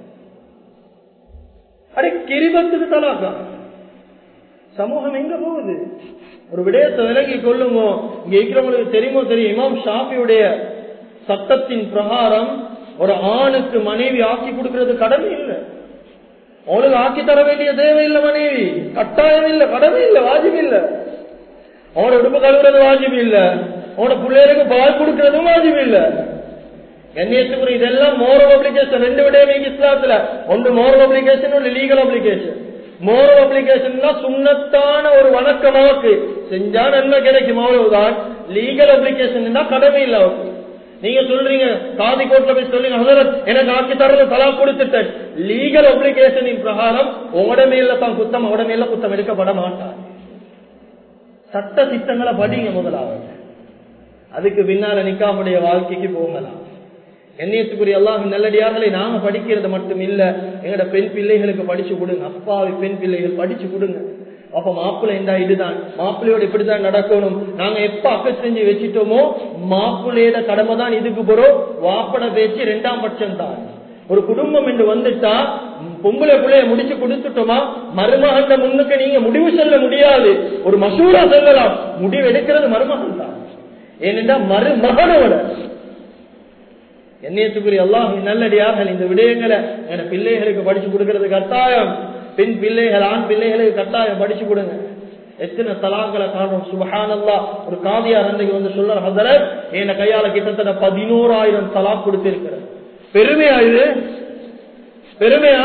அடே கிரிபத்துக்கு தலாக்கா சமூகம் எங்க போகுது ஒரு விடயத்தை விலகி கொள்ளுமோ இங்க இருக்கிறவங்களுக்கு தெரியுமோ தெரியும் இமாம் ஷாஃபியுடைய சட்டத்தின் பிரகாரம் ஒரு ஆணுக்கு மனைவி ஆக்கி கொடுக்கிறது கடமை இல்லை அவனுக்கு ஆக்கி தர வேண்டிய தேவையில்லை மனைவி கட்டாயம் இல்லை கடமை இல்லை வாஜிப் இல்ல அவனோட உடுப்பு கழுவுறது வாஜிப் இல்ல அவனோட பிள்ளைகளுக்கு பால் கொடுக்கறதும் வாஜிப் இல்ல கண்ணியத்துக்குரிய இதெல்லாம் மோரல் அப்ளிகேஷன் ரெண்டு விடயமே இஸ்லாத்துல ஒன்று மோரல் அப்ளிகேஷன் ஒன்று லீகல் அப்ளிகேஷன் மோரல் அப்ளிகேஷன் சுண்ணத்தான ஒரு வணக்கமாக்கு செஞ்சா நன்மை கிடைக்கும் அவ்வளவுதான் லீகல் அப்ளிகேஷன் தான் கடமை இல்லை அவருக்கு நீங்க சொல்றீங்க காதி கோர்ட்ல போய் சொல்லுங்க ஹசரத் எனக்கு ஆக்கி தரது தலா கொடுத்துட்டேன் லீகல் அப்ளிகேஷனின் பிரகாரம் உங்களோட மேல தான் குத்தம் அவட மேல குத்தம் எடுக்கப்பட மாட்டார் சட்ட திட்டங்களை படிங்க முதலாவது அதுக்கு பின்னால நிக்காமுடைய வாழ்க்கைக்கு போகலாம் எண்ணியத்துக்குரிய அல்லாஹ் நல்லடியார்களை நாங்க படிக்கிறது மட்டும் இல்ல எங்கட பெண் பிள்ளைகளுக்கு படிச்சு கொடுங்க அப்பாவி பெண் பிள்ளைகள் படிச்சு கொடுங்க அப்ப மாப்பிள்ளை என்றா இதுதான் மாப்பிள்ளையோட இப்படிதான் நடக்கணும் நாங்க எப்ப அக்க செஞ்சு வச்சிட்டோமோ மாப்பிள்ளையோட கடமை தான் இதுக்கு போறோம் வாப்பட பேச்சு ரெண்டாம் பட்சம் தான் ஒரு குடும்பம் என்று வந்துட்டா பொம்பளை பிள்ளைய முடிச்சு கொடுத்துட்டோமா மருமகண்ட முன்னுக்கு நீங்க முடிவு சொல்ல முடியாது ஒரு மசூரா சொல்லலாம் முடிவு எடுக்கிறது மருமகன் தான் ஏனென்றா மருமகனோட என்னையத்துக்குரிய எல்லாம் நல்லடியார்கள் இந்த விடயங்களை என பிள்ளைகளுக்கு படிச்சு கொடுக்கிறது கட்டாயம் பெண் பிள்ளைகள் ஆண் பிள்ளைகளுக்கு கட்டாயம் படிச்சு கொடுங்க எத்தனை தலாக்களை காணும் சுபஹானல்லா ஒரு காதியார் அன்றைக்கு வந்து சொல்ற ஹசரத் என் கையால கிட்டத்தட்ட பதினோராயிரம் தலாக் கொடுத்திருக்கிறது பெருமையா இது பெருமையா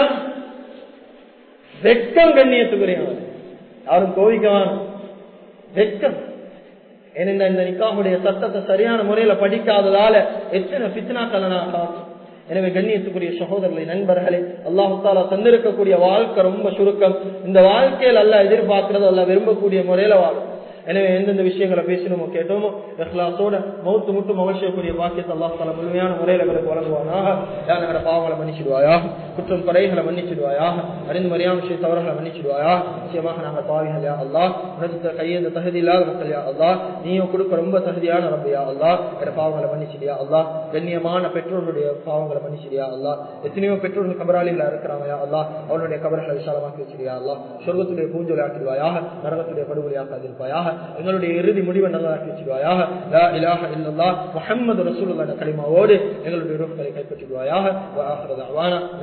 வெக்கம் கண்ணியத்துக்குரியவன் யாரும் கோவிக்கவான் வெக்கம் ஏனென்றா இந்த நிக்காவுடைய சட்டத்தை சரியான முறையில படிக்காததால எத்தனை பித்னாக்களை நான் காணும் எனவே கண்ணியத்துக்குரிய சகோதரர்களை நண்பர்களே அல்லாஹு தாலா தந்திருக்கக்கூடிய வாழ்க்கை ரொம்ப சுருக்கம் இந்த வாழ்க்கையில் அல்ல எதிர்பார்க்கிறது அல்ல விரும்பக்கூடிய முறையில வாழும் எனவே எந்தெந்த விஷயங்களை பேசணுமோ கேட்டோமோ இஹ்லாசோட மௌத்து முட்டும் அவசியக்கூடிய பாக்கியத்தை அல்லாஹ் தாலா முழுமையான முறையில் எங்களுக்கு வழங்குவானாக யார் பாவங்களை மன்னிச்சிடுவாயா குற்றம் குறைகளை மன்னிச்சிடுவாயா அறிந்து மறியாம விஷய தவறுகளை மன்னிச்சிடுவாயா நிச்சயமாக நாங்கள் பாவிகள் யா அல்லா உனது கையெந்த தகுதி இல்லாத மக்கள் யா அல்லா நீயும் கொடுக்க ரொம்ப தகுதியான ரப்பையா அல்லா என பாவங்களை மன்னிச்சிடியா அல்லா கண்ணியமான பெற்றோருடைய பாவங்களை மன்னிச்சிடியா அல்லா எத்தனையோ பெற்றோர்கள் கபராளிகளா இருக்கிறாங்க யா அல்லா அவனுடைய கபர்களை விசாலமாக்கி வச்சிடியா அல்லா சொர்க்கத்துடைய பூஞ்சொலி ஆக்கிடுவாயாக நரகத்துடைய படுகொலை ஆக்காதிருப்பாயாக எங்களுடைய இறுதி முடிவை நல்லாக்கி வச்சிடுவாயாக லா இலாஹ இல்லல்லாஹ் முஹம்மது ரசூலுல்லாஹ் கலிமாவோடு எங்களுடைய ரூஹ்களை கைப்பற்றிடுவாயாக வ ஆஹிரு தஅவானா